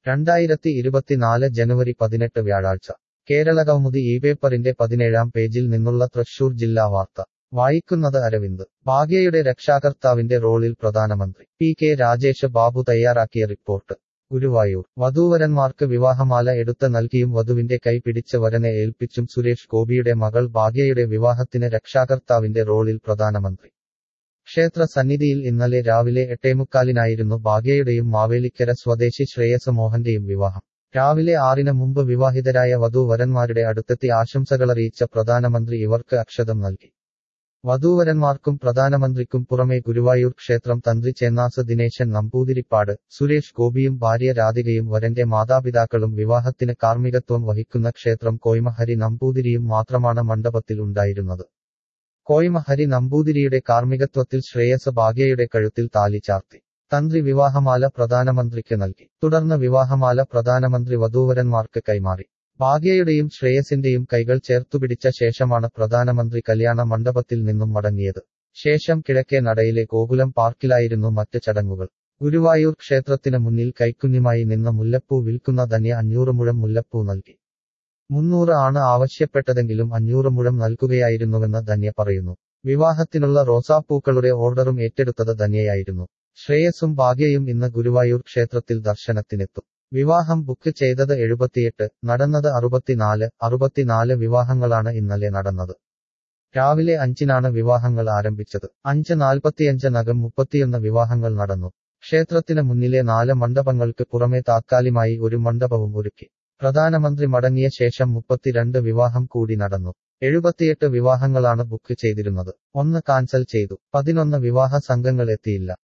രണ്ടായിരത്തി ഇരുപത്തിനാല് ജനുവരി പതിനെട്ട് വ്യാഴാഴ്ച കേരള കൗമുദി ഈ പേപ്പറിന്റെ പതിനേഴാം പേജിൽ നിന്നുള്ള തൃശൂർ ജില്ലാ വാർത്ത വായിക്കുന്നത് അരവിന്ദ് ഭാഗ്യയുടെ രക്ഷാകർത്താവിന്റെ റോളിൽ പ്രധാനമന്ത്രി പി കെ രാജേഷ് ബാബു തയ്യാറാക്കിയ റിപ്പോർട്ട് ഗുരുവായൂർ വധൂവരന്മാർക്ക് വിവാഹമാല എടുത്ത് നൽകിയും വധുവിന്റെ കൈ പിടിച്ച് വരനെ ഏൽപ്പിച്ചും സുരേഷ് ഗോപിയുടെ മകൾ ഭാഗ്യയുടെ വിവാഹത്തിന് രക്ഷാകർത്താവിന്റെ റോളിൽ പ്രധാനമന്ത്രി ക്ഷേത്ര സന്നിധിയിൽ ഇന്നലെ രാവിലെ എട്ടേമുക്കാലിനായിരുന്നു ഭാഗ്യയുടെയും മാവേലിക്കര സ്വദേശി ശ്രേയസ് മോഹന്റെയും വിവാഹം രാവിലെ ആറിന് മുമ്പ് വിവാഹിതരായ വധൂവരന്മാരുടെ അടുത്തെത്തി ആശംസകളറിയിച്ച പ്രധാനമന്ത്രി ഇവർക്ക് അക്ഷതം നൽകി വധൂവരന്മാർക്കും പ്രധാനമന്ത്രിക്കും പുറമെ ഗുരുവായൂർ ക്ഷേത്രം തന്ത്രി ചെന്നാസ് ദിനേശൻ നമ്പൂതിരിപ്പാട് സുരേഷ് ഗോപിയും ഭാര്യ രാധികയും വരന്റെ മാതാപിതാക്കളും വിവാഹത്തിന് കാർമ്മികത്വം വഹിക്കുന്ന ക്ഷേത്രം കോയ്മഹരി നമ്പൂതിരിയും മാത്രമാണ് മണ്ഡപത്തിൽ ഉണ്ടായിരുന്നത് കോയ്മഹരി നമ്പൂതിരിയുടെ കാർമ്മികത്വത്തിൽ ശ്രേയസ് ഭാഗ്യയുടെ കഴുത്തിൽ താലി ചാർത്തി തന്ത്രി വിവാഹമാല പ്രധാനമന്ത്രിക്ക് നൽകി തുടർന്ന് വിവാഹമാല പ്രധാനമന്ത്രി വധൂവരന്മാർക്ക് കൈമാറി ഭാഗ്യയുടെയും ശ്രേയസിന്റെയും കൈകൾ ചേർത്തുപിടിച്ച ശേഷമാണ് പ്രധാനമന്ത്രി കല്യാണ മണ്ഡപത്തിൽ നിന്നും മടങ്ങിയത് ശേഷം കിഴക്കേ നടയിലെ ഗോകുലം പാർക്കിലായിരുന്നു മറ്റ് ചടങ്ങുകൾ ഗുരുവായൂർ ക്ഷേത്രത്തിന് മുന്നിൽ കൈക്കുഞ്ഞുമായി നിന്ന മുല്ലപ്പൂ വിൽക്കുന്ന ധന്യ അഞ്ഞൂറ് മുഴം മുല്ലപ്പൂ നൽകി മുന്നൂറ് ആണ് ആവശ്യപ്പെട്ടതെങ്കിലും അഞ്ഞൂറ് മുഴം നൽകുകയായിരുന്നുവെന്ന് ധന്യ പറയുന്നു വിവാഹത്തിനുള്ള റോസാപ്പൂക്കളുടെ ഓർഡറും ഏറ്റെടുത്തത് ധന്യയായിരുന്നു ശ്രേയസും ഭാഗ്യയും ഇന്ന് ഗുരുവായൂർ ക്ഷേത്രത്തിൽ ദർശനത്തിനെത്തും വിവാഹം ബുക്ക് ചെയ്തത് എഴുപത്തിയെട്ട് നടന്നത് അറുപത്തിനാല് അറുപത്തിനാല് വിവാഹങ്ങളാണ് ഇന്നലെ നടന്നത് രാവിലെ അഞ്ചിനാണ് വിവാഹങ്ങൾ ആരംഭിച്ചത് അഞ്ച് നാൽപ്പത്തിയഞ്ചിനകം മുപ്പത്തിയൊന്ന് വിവാഹങ്ങൾ നടന്നു ക്ഷേത്രത്തിന് മുന്നിലെ നാല് മണ്ഡപങ്ങൾക്ക് പുറമെ താത്കാലികമായി ഒരു മണ്ഡപവും ഒരുക്കി പ്രധാനമന്ത്രി മടങ്ങിയ ശേഷം മുപ്പത്തിരണ്ട് വിവാഹം കൂടി നടന്നു എഴുപത്തിയെട്ട് വിവാഹങ്ങളാണ് ബുക്ക് ചെയ്തിരുന്നത് ഒന്ന് കാൻസൽ ചെയ്തു പതിനൊന്ന് വിവാഹ സംഘങ്ങൾ എത്തിയില്ല